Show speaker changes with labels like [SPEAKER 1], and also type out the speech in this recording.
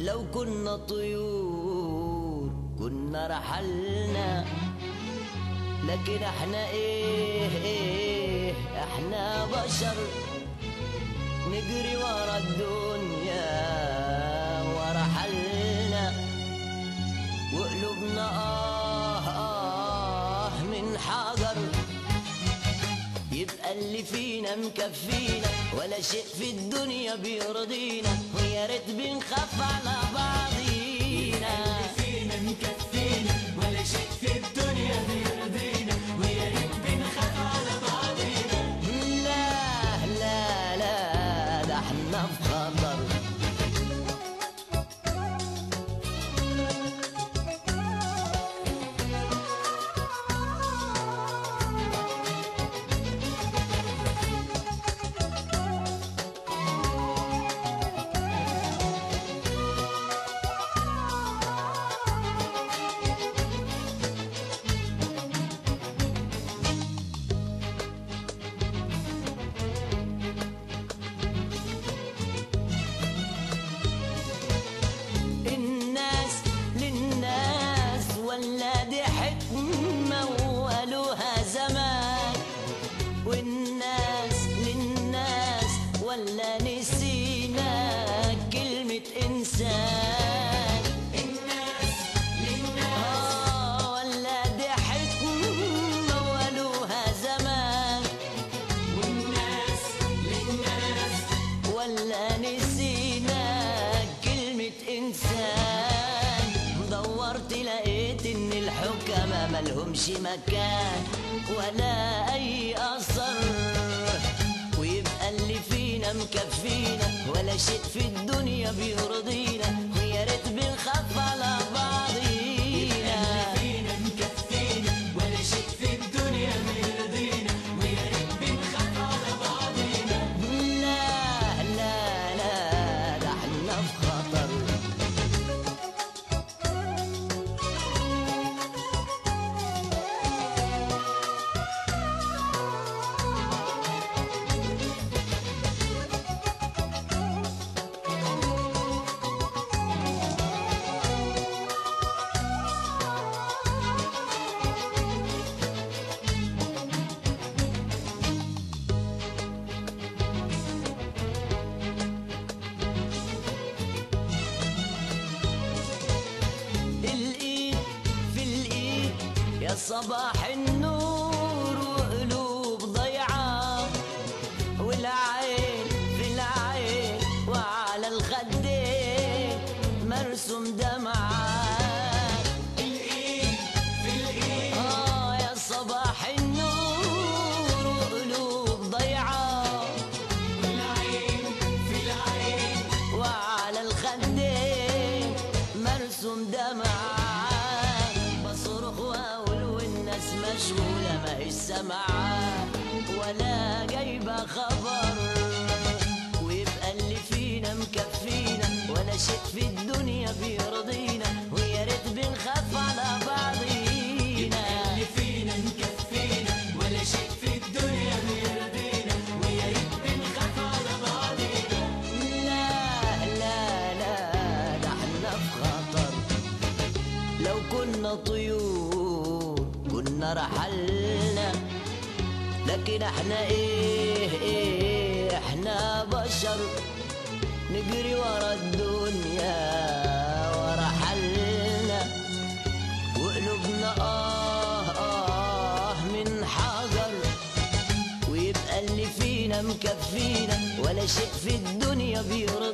[SPEAKER 1] لو كنا طيور كنا رحلنا لكن احنا ايه ايه احنا بشر نجري ورا الدنيا ورا حلنا وقلوبنا آه آه من حجر يبقى اللي فينا مكفينا ولا شيء في الدنيا بيرضينا ويا ريت بنخاف على بعضينا
[SPEAKER 2] فينا مكفينا ولا شيء في الدنيا بيرضينا ويا ريت بنخاف على بعضينا
[SPEAKER 1] لا لا لا ده احنا في خطر الناس للناس ولا دي حكمة وقالوها زمان والناس للناس ولا نسينا كلمة إنسان
[SPEAKER 2] الناس للناس
[SPEAKER 1] آه ولا دي حكمة وقالوها زمان
[SPEAKER 2] والناس للناس
[SPEAKER 1] ولا نسينا كلمة إنسان دورت لقيت إن الحكماء ملهمش مكان ولا أي أثر ويبقى اللي فينا مكفينا ولا شيء في الدنيا بيرضينا ويا ريت بنخاف على بعضينا
[SPEAKER 2] فينا مكفينا ولا شيء في الدنيا بيرضينا ويا ريت بنخاف على بعضينا
[SPEAKER 1] لا لا لا ده احنا في خطر الايد في الايد يا صباح النور وقلوب ضيعة والعين في العين وعلى الخدين مرسوم دمعات
[SPEAKER 2] الايد في الايد
[SPEAKER 1] اه يا صباح النور وقلوب ضيعة
[SPEAKER 2] العين في العين
[SPEAKER 1] وعلى الخدين مرسوم دمعة بصرخ واقول والناس مشغولة ما هي سامعة ولا جايبة خبر ويبقى اللي فينا مكفينا ولا شيء في الدنيا بيرضينا ويا ريت بنخاف على بعضينا
[SPEAKER 2] اللي فينا مكفينا ولا شيء في الدنيا بيرضينا ويا ريت بنخاف على بعضينا
[SPEAKER 1] لا لا لا ده احنا في خطر لو كنا طيور كنا رحلنا لكن احنا ايه ايه احنا بشر نجري ورا الدنيا ورا حلنا وقلوبنا آه آه من حجر ويبقى اللي فينا مكفينا ولا شيء في الدنيا بيرضينا